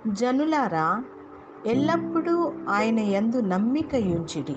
జనులారా ఎల్లప్పుడూ ఆయన యందు నమ్మిక ఉంచుడి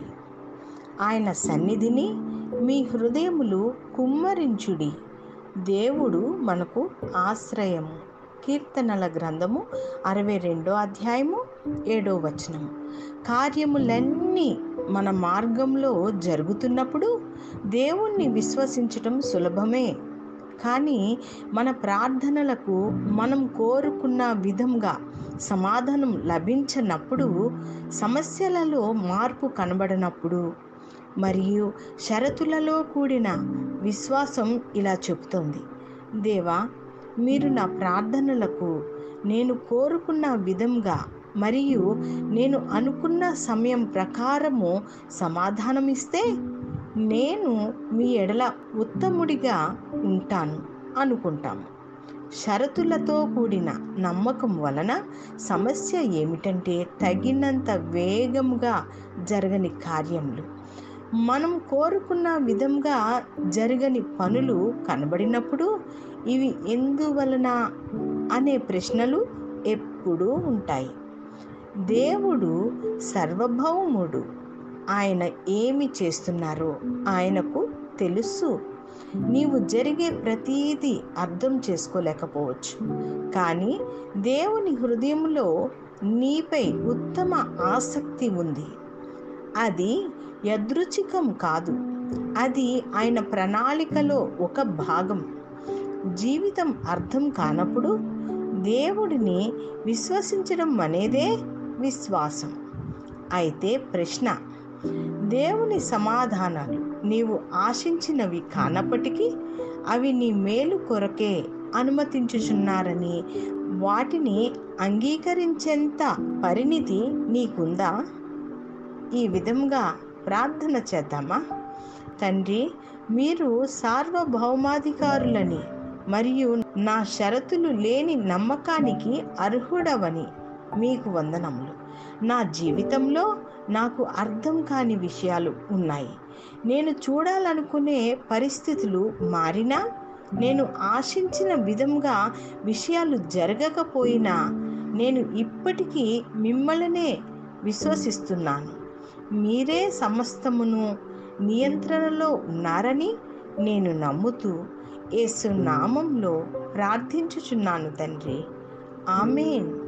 ఆయన సన్నిధిని మీ హృదయములు కుమ్మరించుడి దేవుడు మనకు ఆశ్రయము కీర్తనల గ్రంథము అరవై రెండో అధ్యాయము ఏడో వచనం కార్యములన్నీ మన మార్గంలో జరుగుతున్నప్పుడు దేవుణ్ణి విశ్వసించటం సులభమే కానీ మన ప్రార్థనలకు మనం కోరుకున్న విధంగా సమాధానం లభించనప్పుడు సమస్యలలో మార్పు కనబడనప్పుడు మరియు షరతులలో కూడిన విశ్వాసం ఇలా చెబుతోంది దేవా మీరు నా ప్రార్థనలకు నేను కోరుకున్న విధంగా మరియు నేను అనుకున్న సమయం ప్రకారము సమాధానం ఇస్తే నేను మీ ఎడల ఉత్తముడిగా ఉంటాను అనుకుంటాము షరతులతో కూడిన నమ్మకం వలన సమస్య ఏమిటంటే తగినంత వేగముగా జరగని కార్యములు మనం కోరుకున్న విధంగా జరగని పనులు కనబడినప్పుడు ఇవి ఎందువలన అనే ప్రశ్నలు ఎప్పుడూ ఉంటాయి దేవుడు సర్వభౌముడు ఆయన ఏమి చేస్తున్నారో ఆయనకు తెలుసు నీవు జరిగే ప్రతీది అర్థం చేసుకోలేకపోవచ్చు కానీ దేవుని హృదయంలో నీపై ఉత్తమ ఆసక్తి ఉంది అది యదృచ్ఛికం కాదు అది ఆయన ప్రణాళికలో ఒక భాగం జీవితం అర్థం కానప్పుడు దేవుడిని విశ్వసించడం అనేదే విశ్వాసం అయితే ప్రశ్న దేవుని సమాధానాలు నీవు ఆశించినవి కానప్పటికీ అవి నీ మేలు కొరకే అనుమతించుచున్నారని వాటిని అంగీకరించేంత పరిణితి నీకుందా ఈ విధంగా ప్రార్థన చేద్దామా తండ్రి మీరు సార్వభౌమాధికారులని మరియు నా షరతులు లేని నమ్మకానికి అర్హుడవని మీకు వందనములు నా జీవితంలో నాకు అర్థం కాని విషయాలు ఉన్నాయి నేను చూడాలనుకునే పరిస్థితులు మారినా నేను ఆశించిన విధంగా విషయాలు జరగకపోయినా నేను ఇప్పటికీ మిమ్మల్నే విశ్వసిస్తున్నాను మీరే సమస్తమును నియంత్రణలో ఉన్నారని నేను నమ్ముతూ యేసు నామంలో ప్రార్థించుచున్నాను తండ్రి ఆమెన్